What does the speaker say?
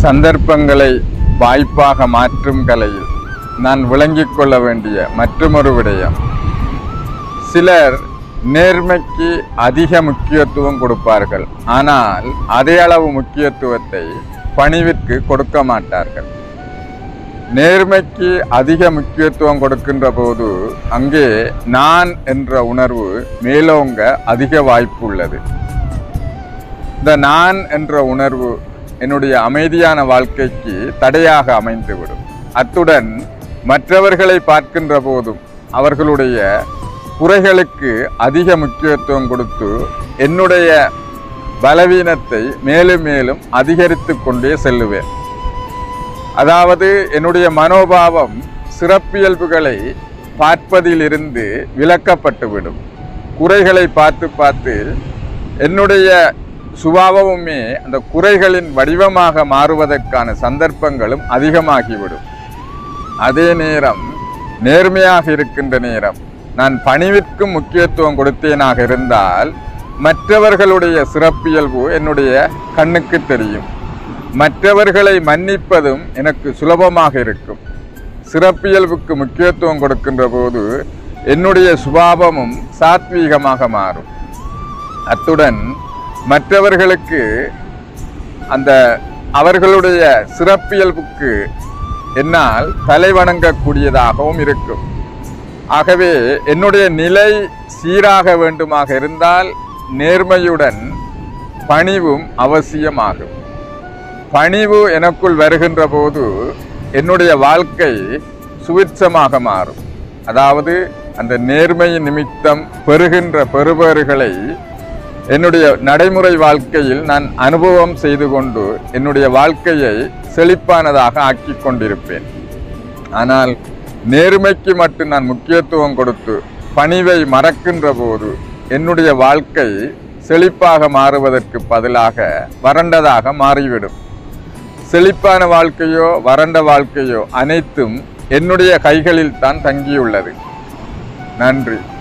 சந்தர்ப்பங்களை வாய்ப்பாக மாற்றும் கலையில் நான் விளங்கிக் கொள்ள வேண்டிய மற்றுமொரு விடயம் சிலர் நேர்மைக்கு அதிக முக்கியத்துவம் கொடுப்பார்கள் ஆனால் அதே அளவு முக்கியத்துவத்தை பணிவிற்கு கொடுக்க மாட்டார்கள் நேர்மைக்கு அதிக முக்கியத்துவம் கொடுக்கின்ற போது அங்கே நான் என்ற உணர்வு மேலோங்க அதிக வாய்ப்பு உள்ளது இந்த நான் என்ற உணர்வு என்னுடைய அமைதியான வாழ்க்கைக்கு தடையாக அமைந்துவிடும் அத்துடன் மற்றவர்களை பார்க்கின்ற போதும் அவர்களுடைய குறைகளுக்கு அதிக முக்கியத்துவம் கொடுத்து என்னுடைய பலவீனத்தை மேலும் மேலும் அதிகரித்து கொண்டே செல்லுவேன் அதாவது என்னுடைய மனோபாவம் சிறப்பியல்புகளை பார்ப்பதிலிருந்து விலக்கப்பட்டுவிடும் குறைகளை பார்த்து பார்த்து என்னுடைய சுபாவமுமே அந்த குறைகளின் வடிவமாக மாறுவதற்கான சந்தர்ப்பங்களும் அதிகமாகிவிடும் அதே நேரம் நேர்மையாக இருக்கின்ற நேரம் நான் பணிவிற்கும் முக்கியத்துவம் கொடுத்தேனாக இருந்தால் மற்றவர்களுடைய சிறப்பியல்பு என்னுடைய கண்ணுக்கு தெரியும் மற்றவர்களை மன்னிப்பதும் எனக்கு சுலபமாக இருக்கும் சிறப்பியல்புக்கு முக்கியத்துவம் கொடுக்கின்ற போது என்னுடைய சுபாவமும் சாத்வீகமாக மாறும் அத்துடன் மற்றவர்களுக்கு அந்த அவர்களுடைய சிறப்பியல்புக்கு என்னால் தலை வணங்கக்கூடியதாகவும் இருக்கும் ஆகவே என்னுடைய நிலை சீராக வேண்டுமாக இருந்தால் நேர்மையுடன் பணிவும் அவசியமாகும் பணிவு எனக்குள் வருகின்ற போது என்னுடைய வாழ்க்கை சுவிட்சமாக மாறும் அதாவது அந்த நேர்மையின் நிமித்தம் பெறுகின்ற பெறுபேறுகளை என்னுடைய நடைமுறை வாழ்க்கையில் நான் அனுபவம் செய்து கொண்டு என்னுடைய வாழ்க்கையை செழிப்பானதாக ஆக்கி கொண்டிருப்பேன் ஆனால் நேர்மைக்கு மட்டும் நான் முக்கியத்துவம் கொடுத்து பணிவை மறக்கின்ற போது என்னுடைய வாழ்க்கை செழிப்பாக மாறுவதற்கு பதிலாக வறண்டதாக மாறிவிடும் செழிப்பான வாழ்க்கையோ வறண்ட வாழ்க்கையோ அனைத்தும் என்னுடைய கைகளில் தான் தங்கியுள்ளது நன்றி